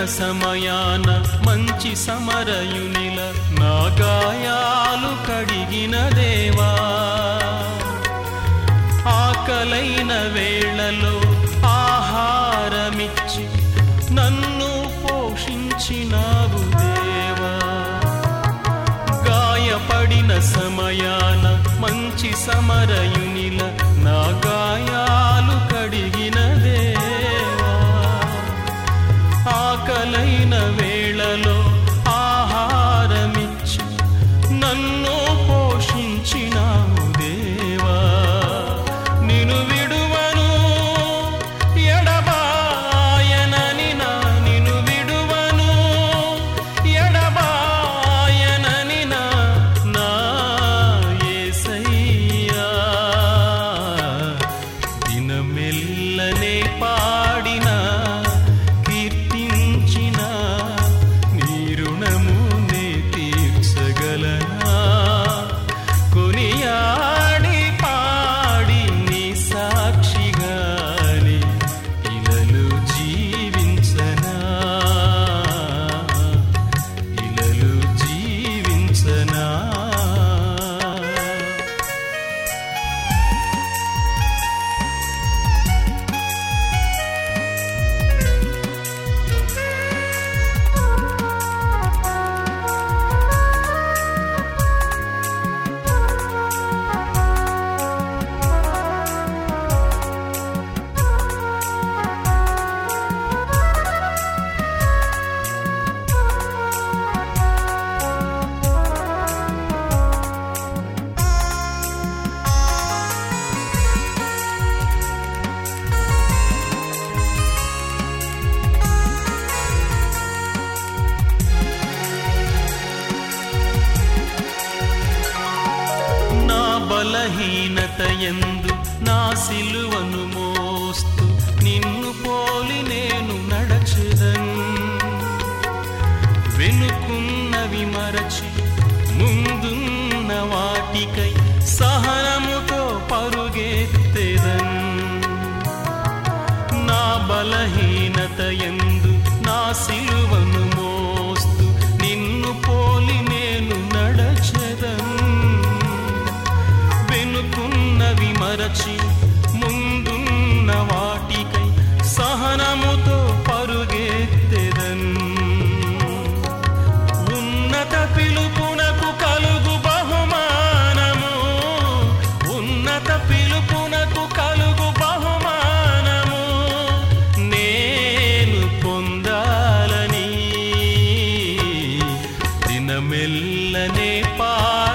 సమయాన మంచి సమరయునిల నా గాయాలు కడిగిన దేవా ఆకలైన వేళలో ఆహారమిచ్చి నన్ను పోషించినావు దేవా గాయపడిన సమయాన మంచి సమరయునిల నా గాయాలు కడిగిన దేవా ఆకలైన వేళలో ఆహారమిచ్చి నన్ను పోషించినావు దేవా నిను విడువను ఎడబాయనని నా నిను విడువను ఎడబాయనని నా నా యేసయ్యా దినమెల్లనే పాడిన కీర్తించిన నీ రుణము నే తీర్చగలనా కొనియాడి పాడి నీ సాక్షిగాని ఇలలు జీవించనా ఇలలు జీవించనా నా బలహీనత ఎందు నా సిలువను మోస్తూ నిన్ను పోలి నేను నడచెదన్ వెనుకున్నవి మరచి ముందున్న వాటికై సహనముతో పరుగెత్తెదన్ నా బలహీనత ఎందు నా సిలువను మోస్తూ నిన్ను పోలి నేను నడచెదన్ వెనుకున్నవి మరచి ముందున్న వాటికై సహనముతో పరుగెత్తెదన్ ఉన్నత పిలుపునకు కలుగు బహుమానము ఉన్నత పిలుపునకు కలుగు బహుమానము నేను పొందాలని దినమెల్లనే పాడి